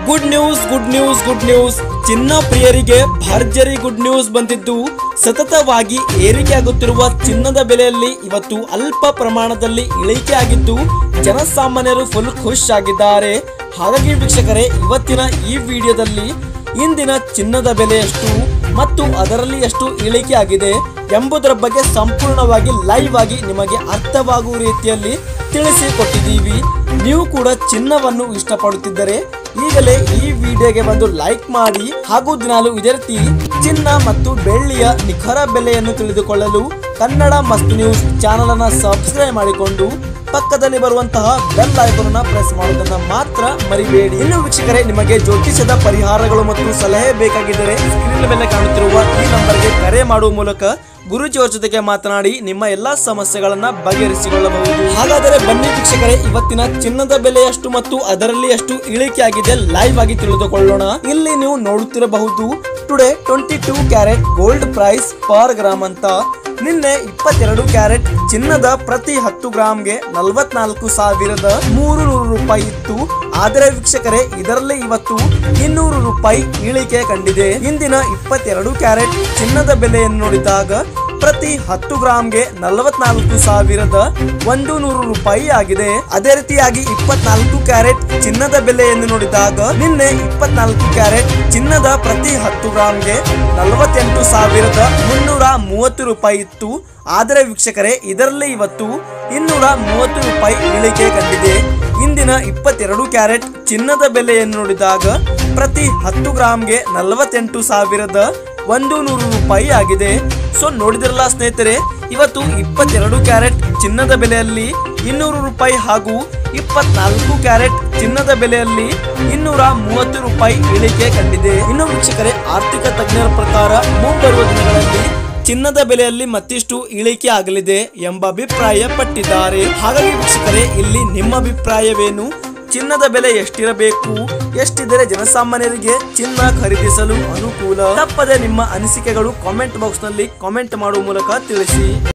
good news good news good news ಚಿನ್ನ ಪ್ರಿಯರಿಗೆ ಭರ್ಜರಿ ಗುಡ್ ನ್ಯೂಸ್ ಬಂದಿದ್ದು ಸತತವಾಗಿ ಏರಿಕೆಯಾಗುತ್ತಿರುವ ಚಿನ್ನದ ಬೆಲೆಯಲ್ಲಿ ಇವತ್ತು ಅಲ್ಪ ಪ್ರಮಾಣದಲ್ಲಿ ಇಳಿಕೆ ಆಗಿದ್ದು ಜನಸಾಮಾನ್ಯರು ಫುಲ್ ಖುಷ್ ಆಗಿದ್ದಾರೆ ಹಾಗಾಗಿ ವೀಕ್ಷಕರೇ ಇವತ್ತಿನ ಈ ವಿಡಿಯೋದಲ್ಲಿ ಇಂದಿನ ಚಿನ್ನದ ಬೆಲೆ ಎಷ್ಟು ಮತ್ತು ಅದರಲ್ಲಿ ಎಷ್ಟು ಇಳಿಕೆ ಆಗಿದೆ ಎಂಬುದರ ಬಗ್ಗೆ ಸಂಪೂರ್ಣವಾಗಿ ಲೈವ್ ಆಗಿ ನಿಮಗೆ ಅರ್ಥವಾಗುವ ರೀತಿಯಲ್ಲಿ ತಿಳಿಸಿಕೊಟ್ಟಿದ್ದೀವಿ ನೀವು ಕೂಡ ಚಿನ್ನವನ್ನು ಇಷ್ಟಪಡುತ್ತಿದ್ದರೆ ಈಗಲೇ ಈ ವಿಡಿಯೋಗೆ ಬಂದು ಲೈಕ್ ಮಾಡಿ ಹಾಗೂ ದಿನಾಲು ಇದೇ ರೀತಿ ಚಿನ್ನ ಮತ್ತು ಬೆಳ್ಳಿಯ ನಿಖರ ಬೆಲೆಯನ್ನು ತಿಳಿದುಕೊಳ್ಳಲು ಕನ್ನಡ ಮಸ್ತ್ ನ್ಯೂಸ್ ಚಾನಲ್ ಅನ್ನ ಸಬ್ಸ್ಕ್ರೈಬ್ ಮಾಡಿಕೊಂಡು ಪಕ್ಕದಲ್ಲಿ ಬರುವಂತಹ ಬೆಲ್ ಐಕಾನ್ ಅನ್ನ ಪ್ರೆಸ್ ಮಾಡುವುದನ್ನ ಮಾತ್ರ ಮರಿಬೇಡಿ ಇನ್ನು ವೀಕ್ಷಕರೇ ನಿಮಗೆ ಜ್ಯೋತಿಷದ ಪರಿಹಾರಗಳು ಮತ್ತು ಸಲಹೆ ಬೇಕಾಗಿದ್ದರೆ ಸ್ಕ್ರೀನ್ ಮೇಲೆ ಕಾಣುತ್ತಿರುವ ಈ ನಂಬರ್ಗೆ ಕರೆ ಮಾಡುವ ಮೂಲಕ ಗುರುಜಿಯವರ ಜೊತೆಗೆ ಮಾತನಾಡಿ ನಿಮ್ಮ ಎಲ್ಲಾ ಸಮಸ್ಯೆಗಳನ್ನ ಬಗೆಹರಿಸಿಕೊಳ್ಳಬಹುದು ಹಾಗಾದರೆ ಬನ್ನಿ ವೀಕ್ಷಕರೇ ಇವತ್ತಿನ ಚಿನ್ನದ ಬೆಲೆ ಎಷ್ಟು ಮತ್ತು ಅದರಲ್ಲಿ ಎಷ್ಟು ಇಳಿಕೆ ಆಗಿದೆ ಲೈವ್ ಆಗಿ ತಿಳಿದುಕೊಳ್ಳೋಣ ಇಲ್ಲಿ ನೀವು ನೋಡುತ್ತಿರಬಹುದು today twenty two carat gold price per gram ಅಂತ ನಿನ್ನೆ ಇಪ್ಪತ್ತೆರಡು ಕ್ಯಾರೆಟ್ ಚಿನ್ನದ ಪ್ರತಿ ಹತ್ತು ಗ್ರಾಮ್ಗೆ ನಲವತ್ನಾಲ್ಕು ಸಾವಿರದ ಮೂರು ನೂರು ರೂಪಾಯಿ ಇತ್ತು ಆದರೆ ವೀಕ್ಷಕರೇ ಇದರಲ್ಲಿ ಇವತ್ತು ಇನ್ನೂರು ರೂಪಾಯಿ ಇಳಿಕೆ ಕಂಡಿದೆ ಇಂದಿನ ಇಪ್ಪತ್ತೆರಡು ಕ್ಯಾರೆಟ್ ಚಿನ್ನದ ಬೆಲೆಯನ್ನು ನೋಡಿದಾಗ ಪ್ರತಿ ಹತ್ತು ಗ್ರಾಮ್ಗೆ ನಲವತ್ನಾಲ್ಕು ಸಾವಿರದ ಒಂದು ನೂರು ರೂಪಾಯಿ ಆಗಿದೆ ಅದೇ ರೀತಿಯಾಗಿ ಇಪ್ಪತ್ನಾಲ್ಕು ಕ್ಯಾರೆಟ್ ಚಿನ್ನದ ಬೆಲೆಯನ್ನು ನೋಡಿದಾಗ ನಿನ್ನೆ ಇಪ್ಪತ್ನಾಲ್ಕು ಕ್ಯಾರೆಟ್ ಚಿನ್ನದ ಪ್ರತಿ ಹತ್ತು ಗ್ರಾಮ್ಗೆ ನಲವತ್ತೆಂಟು ಸಾವಿರದ ಮುನ್ನೂರ ಮೂವತ್ತು ರೂಪಾಯಿ ಇತ್ತು ಆದರೆ ವೀಕ್ಷಕರೇ ಇದರಲ್ಲಿ ಇವತ್ತು ಇನ್ನೂರ ಮೂವತ್ತು ರೂಪಾಯಿ ಇಳಿಕೆ ಕಂಡಿದೆ ಇಂದಿನ ಇಪ್ಪತ್ತೆರಡು ಕ್ಯಾರೆಟ್ ಚಿನ್ನದ ಬೆಲೆಯನ್ನು ನೋಡಿದಾಗ ಪ್ರತಿ ಹತ್ತು ಗ್ರಾಮ್ಗೆ ನಲವತ್ತೆಂಟು ಸಾವಿರದ ಒಂದು ನೂರು ರೂಪಾಯಿ ಆಗಿದೆ ಸೊ ನೋಡಿದ್ರಲ್ಲ ಸ್ನೇಹಿತರೆ ಇವತ್ತು ಇಪ್ಪತ್ತೆರಡು ಕ್ಯಾರೆಟ್ ಚಿನ್ನದ ಬೆಲೆಯಲ್ಲಿ ಇನ್ನೂರು ರೂಪಾಯಿ ಹಾಗೂ ಇಪ್ಪತ್ನಾಲ್ಕು ಕ್ಯಾರೆಟ್ ಚಿನ್ನದ ಬೆಲೆಯಲ್ಲಿ ಇನ್ನೂರ ಮೂವತ್ತು ರೂಪಾಯಿ ಇಳಿಕೆ ಕಂಡಿದೆ ಇನ್ನು ವೀಕ್ಷಕರೇ ಆರ್ಥಿಕ ತಜ್ಞರ ಪ್ರಕಾರ ಮುಂಬರುವ ದಿನಗಳಲ್ಲಿ ಚಿನ್ನದ ಬೆಲೆಯಲ್ಲಿ ಮತ್ತಿಷ್ಟು ಇಳಿಕೆ ಆಗಲಿದೆ ಎಂಬ ಅಭಿಪ್ರಾಯ ಪಟ್ಟಿದ್ದಾರೆ ಹಾಗಾಗಿ ವೀಕ್ಷಕರೇ ಇಲ್ಲಿ ನಿಮ್ಮ ಅಭಿಪ್ರಾಯವೇನು ಚಿನ್ನದ ಬೆಲೆ ಎಷ್ಟಿರಬೇಕು ಎಷ್ಟಿದ್ದರೆ ಜನಸಾಮಾನ್ಯರಿಗೆ ಚಿನ್ನ ಖರೀದಿಸಲು ಅನುಕೂಲ ತಪ್ಪದೆ ನಿಮ್ಮ ಅನಿಸಿಕೆಗಳು ಕಾಮೆಂಟ್ ಬಾಕ್ಸ್ ನಲ್ಲಿ ಕಾಮೆಂಟ್ ಮಾಡುವ ಮೂಲಕ ತಿಳಿಸಿ